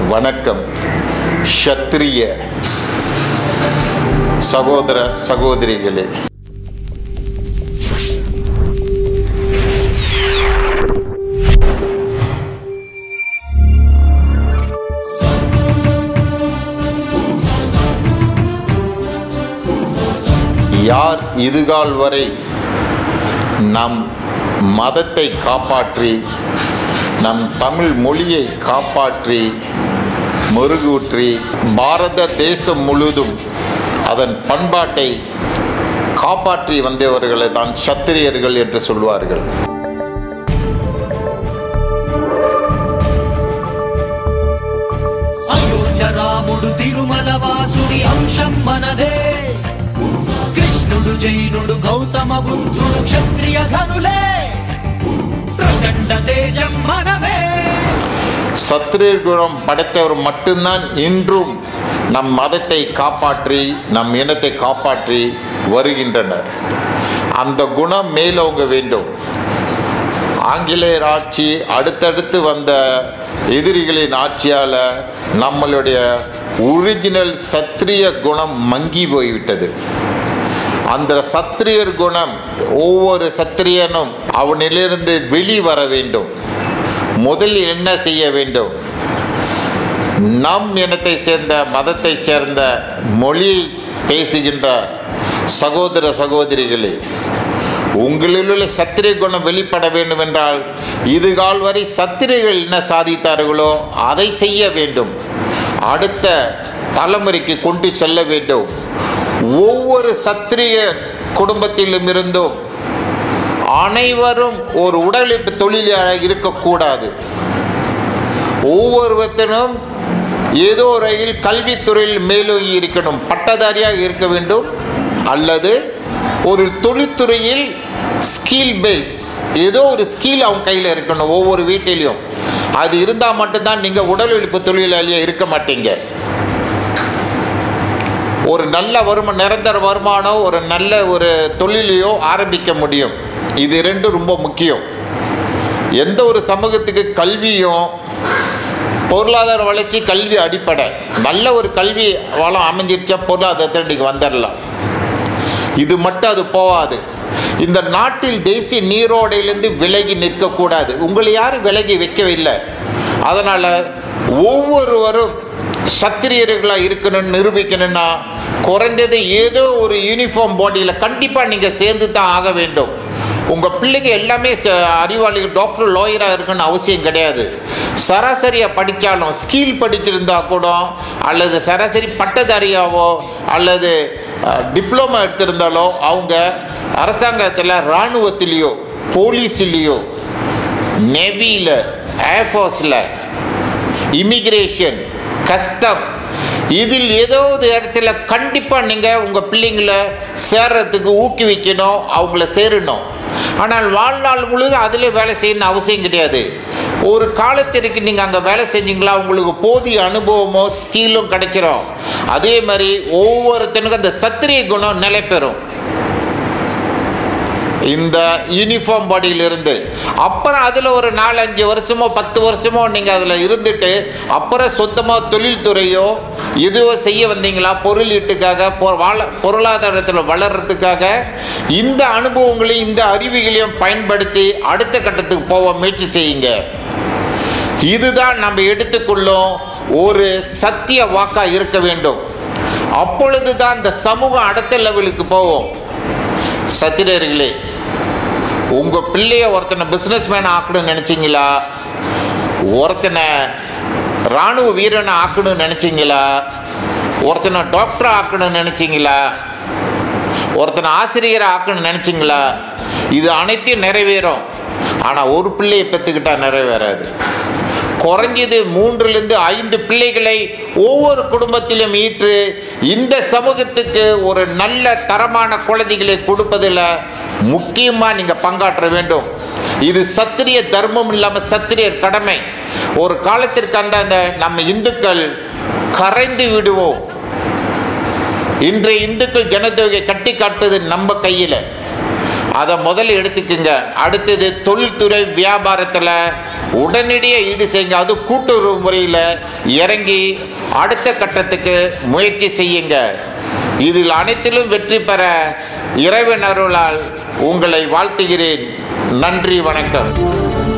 வணக்கம் ஷத்ரிய சகோதர சகோதரிகளே யார் இதுகால் வரை நம் மதத்தை காப்பாற்றி நம் தமிழ் மொழியை காப்பாற்றி மெருகூற்றி பாரத தேசம் முழுதும் அதன் பண்பாட்டை காப்பாற்றி வந்தவர்களை தான் சத்திரியர்கள் என்று சொல்வார்கள் అయోధ్య రాముడు తిరుమల వాసుడి అంశం మనదే కృష్ణుడు జైనుడు గౌతమ బుద్ధుడు క్షత్రియ ఘనులే ప్రచండ తేజం మనమే சத்திரியர் குணம் படைத்தவர் மட்டும்தான் இன்றும் நம் மதத்தை காப்பாற்றி நம் இனத்தை காப்பாற்றி வருகின்றனர் அந்த குணம் மேலோங்க வேண்டும் ஆங்கிலேயர் ஆட்சி அடுத்தடுத்து வந்த எதிரிகளின் ஆட்சியால் நம்மளுடைய ஒரிஜினல் சத்திரிய குணம் மங்கி போய்விட்டது அந்த சத்திரியர் குணம் ஒவ்வொரு சத்திரியனும் அவனிலிருந்து வெளிவர வேண்டும் முதலில் என்ன செய்ய வேண்டும் நம் இனத்தை சேர்ந்த மதத்தைச் சேர்ந்த மொழியை பேசுகின்ற சகோதர சகோதரிகளே உங்களில் உள்ள சத்திரிய குணம் வெளிப்பட வேண்டும் என்றால் இதுகால் வரை சத்திரிகள் என்ன சாதித்தார்களோ அதை செய்ய வேண்டும் அடுத்த தலைமுறைக்கு கொண்டு செல்ல வேண்டும் ஒவ்வொரு சத்திரிய குடும்பத்திலும் இருந்தும் அனைவரும் ஒரு உடலுக்கு தொழிலாக இருக்கக்கூடாது ஒவ்வொருவத்தினும் ஏதோ ஒரு வகையில் கல்வித்துறையில் மேலோங்கி இருக்கணும் பட்டதாரியாக இருக்க வேண்டும் அல்லது ஒரு தொழில்துறையில் ஸ்கில் பேஸ் ஏதோ ஒரு ஸ்கில் அவங்க கையில் இருக்கணும் ஒவ்வொரு வீட்டிலையும் அது இருந்தால் மட்டும்தான் நீங்கள் உடல் உழைப்பு தொழிலாளியாக இருக்க மாட்டீங்க ஒரு நல்ல வருமானம் நிரந்தர வருமானம் ஒரு நல்ல ஒரு தொழிலையோ ஆரம்பிக்க முடியும் இது ரெண்டும் ரொம்ப முக்கியம் எந்த ஒரு சமூகத்துக்கு கல்வியும் பொருளாதார வளர்ச்சி கல்வி அடிப்படை நல்ல ஒரு கல்வி வளம் அமைஞ்சிருச்சா பொருளாதாரத்தில் இன்றைக்கி வந்துடலாம் இது மட்டும் அது போகாது இந்த நாட்டில் தேசிய நீரோடையிலிருந்து விலகி நிற்கக்கூடாது உங்களை யாரும் விலகி வைக்கவில்லை அதனால் ஒவ்வொருவரும் சத்திரியர்களாக இருக்கணும்னு நிரூபிக்கணும்னா குறைந்தது ஏதோ ஒரு யூனிஃபார்ம் பாடியில் கண்டிப்பாக நீங்கள் சேர்ந்து தான் ஆக வேண்டும் உங்கள் பிள்ளைங்க எல்லாமே ச- அறிவாளிகள் டாக்டர் லாயராக இருக்குன்னு அவசியம் கிடையாது சராசரியாக படித்தாலும் ஸ்கில் படிச்சிருந்தா கூட அல்லது சராசரி பட்டதாரியாவோ அல்லது டிப்ளமா எடுத்திருந்தாலோ அவங்க அரசாங்கத்தில் இராணுவத்திலேயோ போலீஸ்லேயோ நேவியில் ஏர்ஃபோர்ஸில் இமிக்ரேஷன் கஸ்டம் இதில் ஏதோ ஒரு இடத்துல கண்டிப்பாக நீங்கள் உங்கள் பிள்ளைங்கள சேர்றதுக்கு ஊக்குவிக்கணும் அவங்கள சேரணும் ஆனால் வாழ்நாள் முழுதும் அதில் வேலை செய்யணும்னு அவசியம் கிடையாது ஒரு காலத்திற்கு நீங்கள் அங்கே வேலை செஞ்சீங்களா உங்களுக்கு போதிய அனுபவமோ ஸ்கில்லும் கிடைச்சிரும் அதே மாதிரி ஒவ்வொருத்தனுக்கும் அந்த சத்திரிய குணம் நிலை பெறும் இந்த யூனிஃபார்ம் பாடியிலிருந்து அப்புறம் அதில் ஒரு நாலஞ்சு வருஷமோ பத்து வருஷமோ நீங்கள் அதில் இருந்துட்டு அப்புறம் சொந்தமாக தொழில்துறையோ இதுவோ செய்ய வந்தீங்களா பொருளீட்டுக்காக பொ- வாழ பொருளாதாரத்தில் வளர்கிறதுக்காக இந்த அனுபவங்களையும் இந்த அறிவுகளையும் பயன்படுத்தி அடுத்த கட்டத்துக்கு போக முயற்சி செய்யுங்க இதுதான் நம்ம எடுத்துக்கொள்ளும் ஒரு சத்திய வாக்கா இருக்க வேண்டும் அப்பொழுது தான் இந்த சமூகம் அடுத்த லெவலுக்கு போகும் சத்திரர்களே உங்க பிள்ளைய ஒருத்தனை பிஸ்னஸ் மேன் ஆக்கணும்னு நினைச்சீங்களா ஒருத்தனை இராணுவ வீரனை ஆக்கணும்னு நினைச்சீங்களா ஒருத்தனை டாக்டர் ஆக்கணும்னு நினைச்சீங்களா ஒருத்தனை ஆசிரியரை ஆக்கணும்னு நினைச்சீங்களா இது அனைத்தையும் நிறைவேறும் ஆனால் ஒரு பிள்ளையை பெற்றுக்கிட்டா நிறைவேறாது குறைஞ்சது மூன்றிலிருந்து ஐந்து பிள்ளைகளை ஒவ்வொரு குடும்பத்திலும் ஈற்று இந்த சமூகத்துக்கு ஒரு நல்ல தரமான குழந்தைகளை கொடுப்பதில் முக்கியமாக நீங்கள் பங்காற்ற வேண்டும் இது சத்திரிய தர்மம் இல்லாமல் சத்திரியர் கடமை ஒரு காலத்திற்கு அந்த அந்த நம்ம இந்துக்கள் கரைந்து விடுவோம் இன்றைய இந்துக்கள் ஜனத்தொகை கட்டி காட்டுவது நம்ம கையில் அதை முதல்ல எடுத்துக்குங்க அடுத்தது தொழில்துறை வியாபாரத்தில் உடனடியாக ஈடு செய்யுங்க அது கூட்டுறவு முறையில் இறங்கி அடுத்த கட்டத்துக்கு முயற்சி செய்யுங்க இதில் அனைத்திலும் வெற்றி பெற இறைவன் அருளால் உங்களை வாழ்த்துகிறேன் நன்றி வணக்கம்